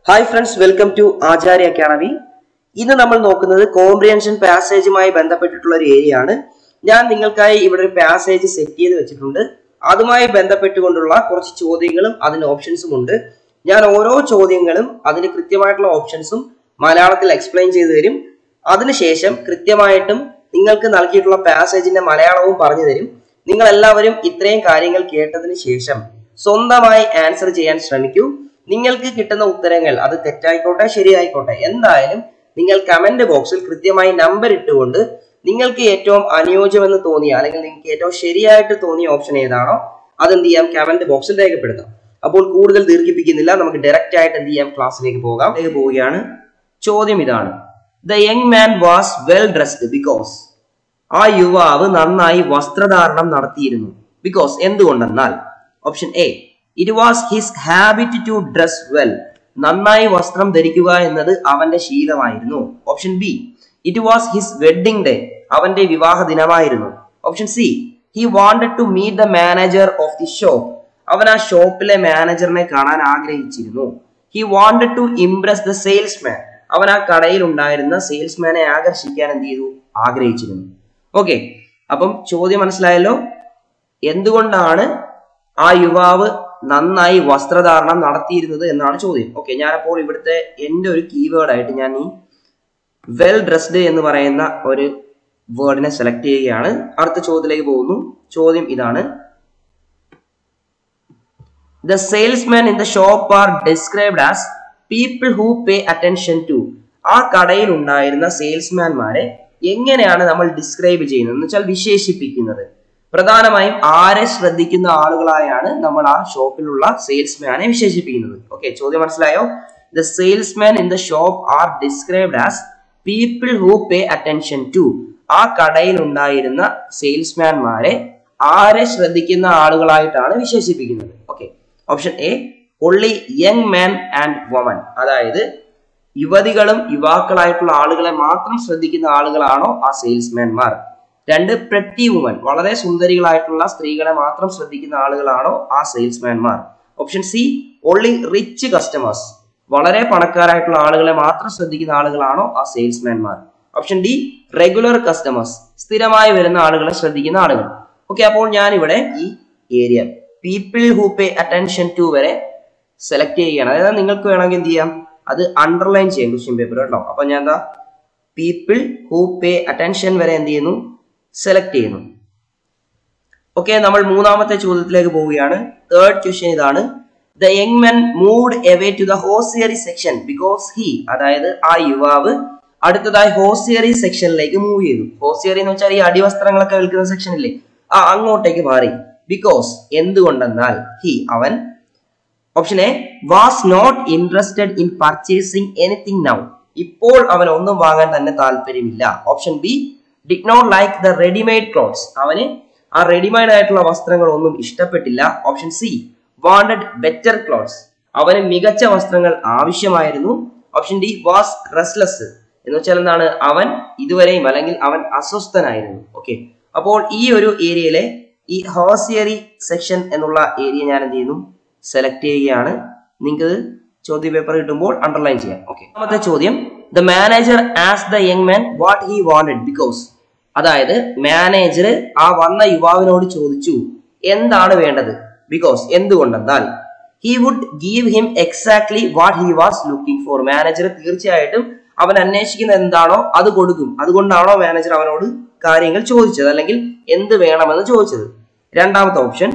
Hi friends welcome to Acharya academy ഇന്ന് നമ്മൾ നോക്കുന്നത് കോംപ്രിഹെൻഷൻ പാസേജുമായി ബന്ധപ്പെട്ടിട്ടുള്ള ഒരു ഏരിയ ആണ് ഞാൻ നിങ്ങൾക്കായി ഇവിടെ ഒരു പാസേജ് സെറ്റ് ചെയ്ത് വെച്ചിട്ടുണ്ട് അതുമായി ബന്ധപ്പെട്ടുകൊണ്ടുള്ള കുറച്ച് ചോദ്യങ്ങളും അതിന് ഓപ്ഷൻസും ഉണ്ട് ഞാൻ ഓരോ ചോദ്യങ്ങളും അതിന് കൃത്യമായിട്ടുള്ള ഓപ്ഷൻസും മലയാളത്തിൽ എക്സ്പ്ലെയിൻ ചെയ്തു തരും അതിനുശേഷം കൃത്യമായിട്ടും നിങ്ങൾക്ക് നൽകിയിട്ടുള്ള പാസേജിന്റെ മലയാളവും പറഞ്ഞു തരും നിങ്ങൾ എല്ലാവരും ഇത്രയും കാര്യങ്ങൾ കേട്ടതിന് ശേഷം സ്വന്തമായി ആൻസർ ചെയ്യാൻ ശ്രമിക്കൂ നിങ്ങൾക്ക് കിട്ടുന്ന ഉത്തരങ്ങൾ അത് തെറ്റായിക്കോട്ടെ ശരിയായിക്കോട്ടെ എന്തായാലും നിങ്ങൾ കമന്റ് ബോക്സിൽ കൃത്യമായി നമ്പർ ഇട്ടുകൊണ്ട് നിങ്ങൾക്ക് ഏറ്റവും അനുയോജ്യമെന്ന് തോന്നിയ അല്ലെങ്കിൽ നിങ്ങൾക്ക് ഏറ്റവും ശരിയായിട്ട് തോന്നിയ ഓപ്ഷൻ ഏതാണോ അതെന്ത് ചെയ്യാം കമന്റ് ബോക്സിൽ രേഖപ്പെടുത്താം അപ്പോൾ കൂടുതൽ ദീർഘിപ്പിക്കുന്നില്ല നമുക്ക് ഡയറക്റ്റ് ആയിട്ട് എന്ത് ചെയ്യാം ക്ലാസ്സിലേക്ക് പോകാം ഇതിലേക്ക് പോവുകയാണ് ചോദ്യം ഇതാണ് the young man was well dressed because ആ യുവാവ് നന്നായി വസ്ത്രധാരണം നടത്തിയിരുന്നു ബിക്കോസ് എന്തുകൊണ്ടെന്നാൽ option A it was his habit to dress well നന്നായി വസ്ത്രം ധരിക്കുക എന്നത് അവന്റെ ശീലമായിരുന്നു option B it was his wedding day അവന്റെ വിവാഹ ദിനമായിരുന്നു option C he wanted to meet the manager of the shop അവൻ ആ ഷോപ്പിലെ മാനേജറിനെ കാണാൻ ആഗ്രഹിച്ചിരുന്നു he wanted to impress the salesman അവൻ ആ കടയിൽ ഉണ്ടായിരുന്ന സെയിൽസ്മാനെ ആകർഷിക്കാൻ എന്ത് ചെയ്തു ആഗ്രഹിച്ചിരുന്നു ഓക്കെ അപ്പം ചോദ്യം മനസ്സിലായല്ലോ എന്തുകൊണ്ടാണ് ആ യുവാവ് നന്നായി വസ്ത്രധാരണം നടത്തിയിരുന്നത് എന്നാണ് ചോദ്യം ഓക്കെ ഞാനപ്പോൾ ഇവിടുത്തെ എൻ്റെ ഒരു കീവേഡ് ആയിട്ട് ഞാൻ ഈ വെൽ ഡ്രസ്ഡ് എന്ന് പറയുന്ന ഒരു വേർഡിനെ സെലക്ട് ചെയ്യുകയാണ് അടുത്ത ചോദ്യത്തിലേക്ക് പോകുന്നു ചോദ്യം ഇതാണ് the salesman in the shop are described as people who pay attention to ആ കടയിൽ ഉണ്ടായിരുന്ന സെയിൽസ്മാൻമാരെ എങ്ങനെയാണ് നമ്മൾ ഡിസ്ക്രൈബ് ചെയ്യുന്നത് എന്ന് വെച്ചാൽ വിശേഷിപ്പിക്കുന്നത് പ്രധാനമായും ആരെ ശ്രദ്ധിക്കുന്ന ആളുകളായാണ് നമ്മൾ ആ ഷോപ്പിലുള്ള സെയിൽസ്മാനെ വിശേഷിപ്പിക്കുന്നത് ഓക്കെ ചോദ്യം മനസ്സിലായോ the salesman in the shop are described as people who pay attention to ആ കടയിൽ ഉണ്ടായിരുന്ന സെയിൽസ്മാൻമാരെ ആരെ ശ്രദ്ധിക്കുന്ന ആളുകളായിട്ടാണ് വിശേഷിപ്പിക്കുന്നത് okay option A only young man and woman അതായത് യുവതികളും യുവാക്കളായിട്ടുള്ള ആളുകളെ മാത്രം ശ്രദ്ധിക്കുന്ന ആളുകളാണോ ആ സെയിൽസ്മാൻമാർ രണ്ട് പ്രറ്റി വുമൻ വളരെ സുന്ദരികളായിട്ടുള്ള സ്ത്രീകളെ മാത്രം ശ്രദ്ധിക്കുന്ന ആളുകളാണോ ആ സെയിൽസ്മാൻമാർ option C only rich customers വളരെ പണക്കാരായിട്ടുള്ള ആളുകളെ മാത്രം ശ്രദ്ധിക്കുന്ന ആളുകളാണോ ആ സെയിൽസ്മാൻമാർ ഓപ്ഷൻ ഡി റെഗുലർ കസ്റ്റമേഴ്സ് സ്ഥിരമായി വരുന്ന ആളുകളെ ശ്രദ്ധിക്കുന്ന ആളുകൾ ഓക്കെ അപ്പോൾ ഞാൻ ഇവിടെ ഈ area people who pay attention to വരെ സെലക്ട് ചെയ്യുകയാണ് അതായത് നിങ്ങൾക്ക് വേണമെങ്കിൽ എന്ത് ചെയ്യാം അത് അണ്ടർലൈൻ ചെയ്യാം ക്വസ്റ്റ്യൻ പേപ്പർ കേട്ടോ അപ്പൊ ഞാൻ എന്താ പീപ്പിൾ ഹൂ പേ അറ്റൻഷൻ വരെ എന്ത് ചെയ്യുന്നു സെലക്ട് ചെയ്യുന്നു ഓക്കെ നമ്മൾ മൂന്നാമത്തെ ചോദ്യത്തിലേക്ക് പോവുകയാണ് തേർഡ് ക്വസ്റ്റ്യൻ ഇതാണ് the young men moved away to the hosiery section because he അതായത് ആ യുവാവ് അടുത്തതായി ഹോസിയറി സെക്ഷനിലേക്ക് മൂവ് ചെയ്തു ഹോസിയറി എന്ന് വെച്ചാൽ ഈ അടിവസ്ത്രങ്ങളൊക്കെ വിൽക്കുന്ന സെക്ഷൻ ഇല്ലേ ആ അങ്ങോട്ടേക്ക് മാറി ബിക്കോസ് എന്തുകൊണ്ടെന്നാൽ ഹി അവൻ option A was not interested in purchasing anything now ഇപ്പോൾ അവൻ ഒന്നും വാങ്ങാൻ തന്നെ താല്പര്യമില്ല option B did not like the readymade clothes അവന് ആ റെഡിമെയ്ഡ് ആയിട്ടുള്ള വസ്ത്രങ്ങൾ ഒന്നും ഇഷ്ടപ്പെട്ടില്ല option C wanted better clothes അവന് മികച്ച വസ്ത്രങ്ങൾ ആവശ്യമായിരുന്നു ഓപ്ഷൻ ഡി വാസ് റെസ്ലെസ് എന്ന് വെച്ചാൽ എന്താണ് അവൻ ഇതുവരെയും അല്ലെങ്കിൽ അവൻ അസ്വസ്ഥനായിരുന്നു ഓക്കെ അപ്പോൾ ഈ ഒരു ഏരിയയിലെ ഈ ഹോസിയറി സെക്ഷൻ എന്നുള്ള ഏരിയ ഞാൻ എന്ത് ചെയ്യുന്നു സെലക്ട് ചെയ്യുകയാണ് നിങ്ങൾക്ക് ചോദ്യ പേപ്പർ കിട്ടുമ്പോൾ അണ്ടർലൈൻ ചെയ്യാം ഓക്കെ രണ്ടാമത്തെ ചോദ്യം the manager ask the young man what he wanted because അതായത് മാനേജർ ആ വന്ന യുവാവിനോട് ചോദിച്ചു എന്താണ് വേണ്ടത് ബിക്കോസ് എന്തുകൊണ്ടെന്നാൽ he would give him exactly what he was looking for manager തീർച്ചയായിട്ടും അവൻ അന്വേഷിക്കുന്ന എന്താണോ അത് കൊടുക്കും അതുകൊണ്ടാണോ മാനേജർ അവനോട് കാര്യങ്ങൾ ചോദിച്ചത് അല്ലെങ്കിൽ എന്ത് വേണമെന്ന് ചോദിച്ചത് രണ്ടാമത്തെ option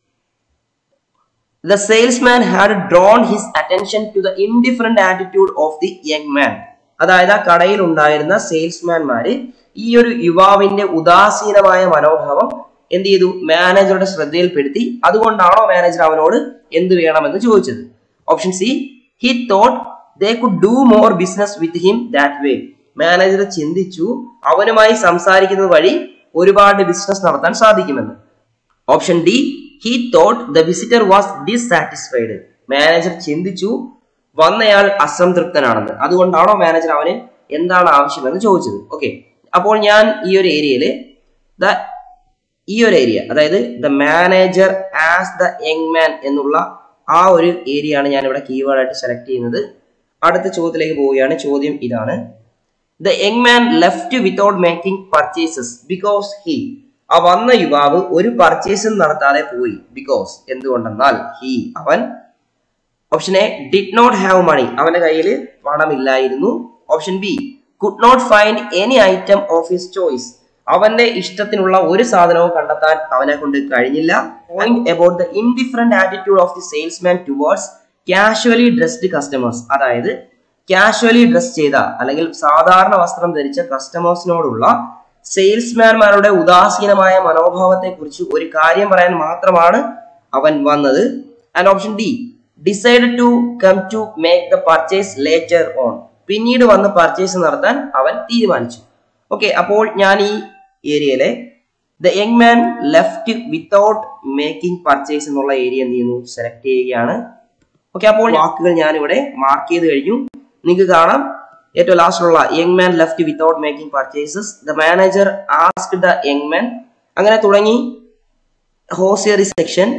the salesman had drawn his attention to the indifferent attitude of the young man അതായത് ആ കടയിൽ ഉണ്ടായിരുന്ന സെയിൽസ്മാൻമാര് ഈ ഒരു യുവാവിന്റെ ഉദാസീനമായ മനോഭാവം എന്ത് ചെയ്തു മാനേജറുടെ ശ്രദ്ധയിൽപ്പെടുത്തി അതുകൊണ്ടാണോ മാനേജർ അവനോട് എന്ത് വേണമെന്ന് ചോദിച്ചത് option C he thought they could do more business with him that way manager ചിന്തിച്ചു അവനുമായി സംസാരിക്കുന്നത് വഴി ഒരുപാട് ബിസിനസ് നടത്താൻ സാധിക്കുമെന്ന് option D he thought the visitor was dissatisfied manager ചിന്തിച്ചു വന്നയാൾ അസംതൃപ്തനാണെന്ന് അതുകൊണ്ടാണോ മാനേജർ അവന് എന്താണ് ആവശ്യമെന്ന് ചോദിച്ചത് ഓക്കെ അപ്പോൾ ഞാൻ ഈ ഒരു ഏരിയയില് ദ ഈ ഒരു ഏരിയ അതായത് the manager ask the young man എന്നുള്ള ആ ഒരു ഏരിയ ആണ് ഞാൻ ഇവിടെ കീവേഡ് ആയിട്ട് സെലക്ട് ചെയ്യുന്നത് അടുത്ത ചോദ്യത്തിലേക്ക് പോവുകയാണ് ചോദ്യം ഇതാണ് the young man left without making purchases because he ആ വന്ന യുവാവ് ഒരു പർച്ചേസും നടത്താതെ പോയി ബിക്കോസ് എന്തുകൊണ്ടെന്നാൽ ഹി അവൻ option A did not have money അവന്റെ കയ്യിൽ പണമില്ലായിരുന്നു option B could not find any item of his choice അവന്റെ ഇഷ്ടത്തിനുള്ള ഒരു സാധനവും കണ്ടെത്താൻ അവനെ കൊണ്ട് കഴിഞ്ഞില്ല point about the indifferent attitude of the salesman towards casually dressed customers അതായത് കാഷ്വലി ഡ്രസ് ചെയ്ത അല്ലെങ്കിൽ സാധാരണ വസ്ത്രം ധരിച്ച കസ്റ്റമേഴ്സിനോടുള്ള സെയിൽസ്മാൻമാരുടെ ഉദാസീനമായ മനോഭാവത്തെ കുറിച്ച് ഒരു കാര്യം പറയാൻ മാത്രമാണ് അവൻ വന്നത് and option D decide to come to make the purchase later on പിന്നീട് വന്ന് പർച്ചേസ് നടത്താൻ അവൻ തീരുമാനിച്ചു ഓക്കെ അപ്പോൾ ഞാൻ ഈ ഏരിയയിലെ the young man left without making purchase എന്നുള്ള ഏരിയ എന്ത് ചെയ്യുന്നു സെലക്ട് ചെയ്യുകയാണ് ഓക്കെ അപ്പോൾ വാക്കുകൾ ഞാൻ ഇവിടെ മാർക്ക് ചെയ്ത് കഴിഞ്ഞു നിങ്ങൾക്ക് കാണാം ഏറ്റവും ലാസ്റ്റിലുള്ള young man left without making purchases the manager ask the young man അങ്ങനെ തുടങ്ങി hosiery section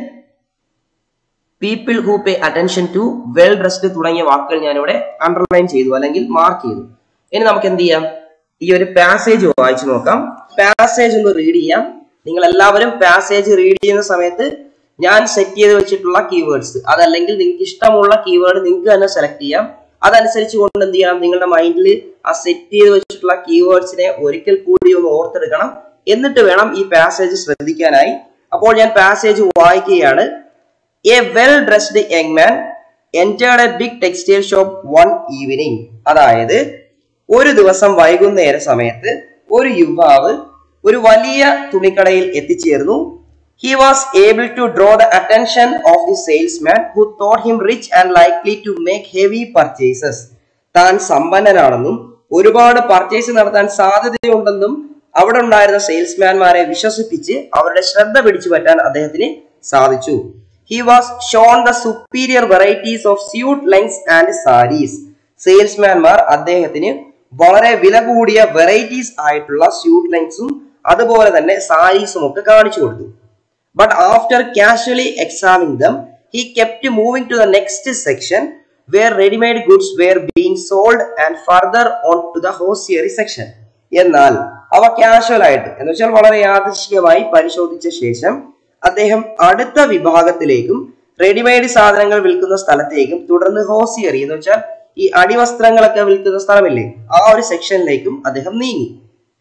people who pay attention to well dressed തുടങ്ങിയ വാക്കുകൾ ഞാനിവിടെ അണ്ടർലൈൻ ചെയ്തു അല്ലെങ്കിൽ മാർക്ക് ചെയ്തു ഇനി നമുക്ക് എന്ത് ചെയ്യാം ഈ ഒരു പാസേജ് വായിച്ചു നോക്കാം പാസേജ് ഒന്ന് റീഡ് ചെയ്യാം നിങ്ങൾ എല്ലാവരും പാസേജ് റീഡ് ചെയ്യുന്ന സമയത്ത് ഞാൻ സെറ്റ് ചെയ്ത് വെച്ചിട്ടുള്ള കീവേഡ്സ് അതല്ലെങ്കിൽ നിങ്ങൾക്ക് ഇഷ്ടമുള്ള കീവേഡ് നിങ്ങൾക്ക് തന്നെ സെലക്ട് ചെയ്യാം അതനുസരിച്ച് കൊണ്ട് എന്ത് ചെയ്യണം നിങ്ങളുടെ മൈൻഡിൽ ആ സെറ്റ് ചെയ്ത് വെച്ചിട്ടുള്ള കീവേഡ്സിനെ ഒരിക്കൽ കൂടി ഒന്ന് ഓർത്തെടുക്കണം എന്നിട്ട് വേണം ഈ പാസേജ് ശ്രദ്ധിക്കാനായി അപ്പോൾ ഞാൻ പാസേജ് വായിക്കുകയാണ് a well dressed young man entered a big textile shop one evening അതായത് ഒരു ദിവസം വൈകുന്നേര സമയത്ത് ഒരു യുവാവ് ഒരു വലിയ തുണിക്കടയിൽ എത്തിച്ചേർന്നു he was able to draw the attention of the salesman who thought him rich and likely to make heavy purchases താൻ സമ്പന്നനാണെന്നും ഒരുപാട് പർച്ചേസ് നടത്താൻ സാധ്യതയുണ്ടെന്നും അവിടെ ഉണ്ടായിരുന്ന സെയിൽസ്മാൻമാരെ വിശ്വസിപ്പിച്ച് അവരുടെ ശ്രദ്ധ പിടിച്ചു പറ്റാൻ അദ്ദേഹത്തിന് സാധിച്ചു he was shown the superior varieties of suit lines and saris സെയിൽസ്മാൻമാർ അദ്ദേഹത്തിന് വളരെ വില കൂടിയ വെറൈറ്റീസ് ആയിട്ടുള്ള സ്യൂട്ട് ലൈൻസും അതുപോലെ തന്നെ സാരീസും ഒക്കെ കാണിച്ചു കൊടുത്തു but after casually examining them he kept moving to the next section where readymade goods were being sold and further on to the hosiery section എന്നാൽ അവ കാഷ്വൽ ആയിട്ട് എന്ന് വെച്ചാൽ വളരെ യാദൃശികമായി പരിശോധിച്ച ശേഷം അദ്ദേഹം അടുത്ത വിഭാഗത്തിലേക്കും റെഡിമെയ്ഡ് സാധനങ്ങൾ വിൽക്കുന്ന സ്ഥലത്തേക്കും തുടർന്ന് ഹോസിയറി എന്ന് വെച്ചാൽ ഈ അടിവസ്ത്രങ്ങളൊക്കെ വിൽക്കുന്ന സ്ഥലമില്ലേ ആ ഒരു സെക്ഷനിലേക്കും അദ്ദേഹം നീങ്ങി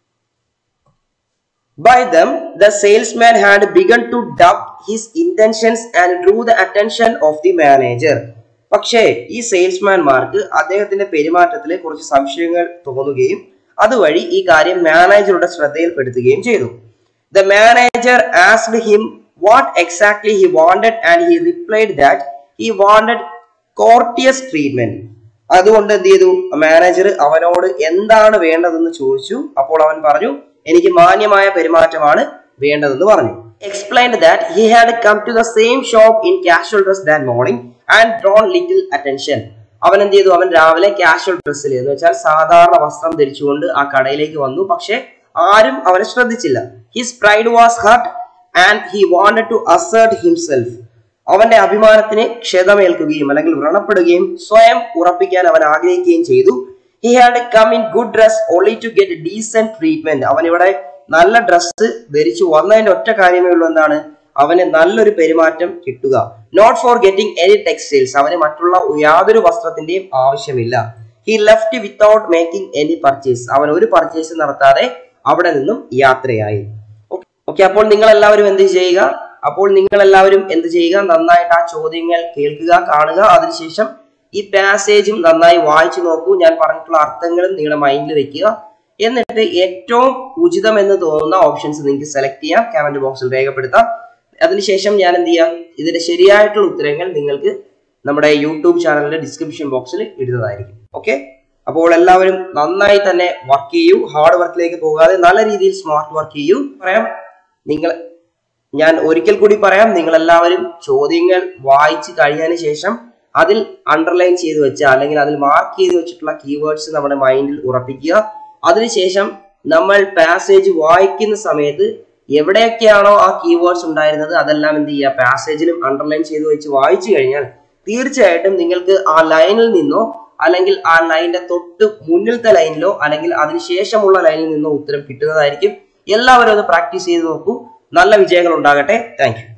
By them, the salesman had begun to doubt his intentions and drew the attention of the manager. പക്ഷേ ഈ സെയിൽസ്മാൻമാർക്ക് അദ്ദേഹത്തിന്റെ പെരുമാറ്റത്തിൽ കുറച്ച് സംശയങ്ങൾ തോന്നുകയും അതുവഴി ഈ കാര്യം മാനേജറുടെ ശ്രദ്ധയിൽപ്പെടുത്തുകയും ചെയ്തു the manager asked him what exactly he wanted and he replied that he wanted courteous treatment അതുകൊണ്ട് എന്ത് ചെയ്തു മാനേജർ അവനോട് എന്താണ് വേണ്ടതെന്ന് ചോദിച്ചു അപ്പോൾ അവൻ പറഞ്ഞു എനിക്ക് മാന്യമായ പെരുമാറ്റമാണ് വേണ്ടതെന്ന് പറഞ്ഞു explained that he had come to the same shop in casual dress that morning and drawn little attention അവൻ എന്ത് ചെയ്തു അവൻ രാവിലെ കാഷ്വൽ ഡ്രസ്സിൽ എന്ന് വെച്ചാൽ സാധാരണ വസ്ത്രം ധരിച്ചുകൊണ്ട് ആ കടയിലേക്ക് വന്നു പക്ഷെ ആരും അവനെ ശ്രദ്ധിച്ചില്ല his pride was hurt and he wanted to assert himself അവന്റെ അഭിമാനത്തിന് ക്ഷതമേൽക്കുകയും അല്ലെങ്കിൽ വ്രണപ്പെടുകയും സ്വയം ഉറപ്പിക്കാൻ അവൻ ആഗ്രഹിക്കുകയും ചെയ്തു he had come in good dress only to get decent treatment അവൻ ഇവിടെ നല്ല ഡ്രസ്സ് ധരിച്ചു വന്നതിന്റെ ഒറ്റ കാര്യമേ ഉള്ളൂ എന്താണ് അവന് നല്ലൊരു പെരുമാറ്റം കിട്ടുക not for getting any textiles അവന് മറ്റുള്ള യാതൊരു വസ്ത്രത്തിന്റെയും ആവശ്യമില്ല he left without making any purchase അവൻ ഒരു പർച്ചേസ് നടത്താതെ അവിടെ നിന്നും യാത്രയായി ഓക്കെ അപ്പോൾ നിങ്ങൾ എല്ലാവരും എന്ത് ചെയ്യുക അപ്പോൾ നിങ്ങൾ എല്ലാവരും എന്ത് ചെയ്യുക നന്നായിട്ട് ആ ചോദ്യങ്ങൾ കേൾക്കുക കാണുക അതിനുശേഷം ഈ പാസേജും നന്നായി വായിച്ചു നോക്കൂ ഞാൻ പറഞ്ഞിട്ടുള്ള അർത്ഥങ്ങളും നിങ്ങളുടെ മൈൻഡിൽ വെക്കുക എന്നിട്ട് ഏറ്റവും ഉചിതം എന്ന് തോന്നുന്ന ഓപ്ഷൻസ് നിങ്ങൾക്ക് സെലക്ട് ചെയ്യാം കമന്റ് ബോക്സിൽ രേഖപ്പെടുത്താം അതിനുശേഷം ഞാൻ എന്ത് ചെയ്യാം ഇതിന്റെ ശരിയായിട്ടുള്ള ഉത്തരങ്ങൾ നിങ്ങൾക്ക് നമ്മുടെ യൂട്യൂബ് ചാനലിന്റെ ഡിസ്ക്രിപ്ഷൻ ബോക്സിൽ ഇടുന്നതായിരിക്കും ഓക്കെ അപ്പോൾ എല്ലാവരും നന്നായി തന്നെ വർക്ക് ചെയ്യൂ ഹാർഡ് വർക്കിലേക്ക് പോകാതെ നല്ല രീതിയിൽ സ്മാർട്ട് വർക്ക് ചെയ്യൂ പറയാം നിങ്ങൾ ഞാൻ ഒരിക്കൽ കൂടി പറയാം നിങ്ങൾ എല്ലാവരും ചോദ്യങ്ങൾ വായിച്ചു കഴിഞ്ഞതിന് ശേഷം അതിൽ അണ്ടർലൈൻ ചെയ്ത് വെച്ച അല്ലെങ്കിൽ അതിൽ മാർക്ക് ചെയ്ത് വെച്ചിട്ടുള്ള കീവേഡ്സ് നമ്മുടെ മൈൻഡിൽ ഉറപ്പിക്കുക അതിനുശേഷം നമ്മൾ പാസേജ് വായിക്കുന്ന സമയത്ത് എവിടെയൊക്കെയാണോ ആ കീവേഡ്സ് ഉണ്ടായിരുന്നത് അതെല്ലാം എന്ത് ചെയ്യുക പാസേജിലും അണ്ടർലൈൻ ചെയ്ത് വെച്ച് വായിച്ചു കഴിഞ്ഞാൽ തീർച്ചയായിട്ടും നിങ്ങൾക്ക് ആ ലൈനിൽ നിന്നോ അല്ലെങ്കിൽ ആ ലൈനിന്റെ തൊട്ട് മുന്നിലത്തെ ലൈനിലോ അല്ലെങ്കിൽ അതിനുശേഷമുള്ള ലൈനിൽ നിന്നോ ഉത്തരം കിട്ടുന്നതായിരിക്കും എല്ലാവരും അത് പ്രാക്ടീസ് ചെയ്ത് നോക്കൂ നല്ല വിജയങ്ങൾ ഉണ്ടാകട്ടെ താങ്ക്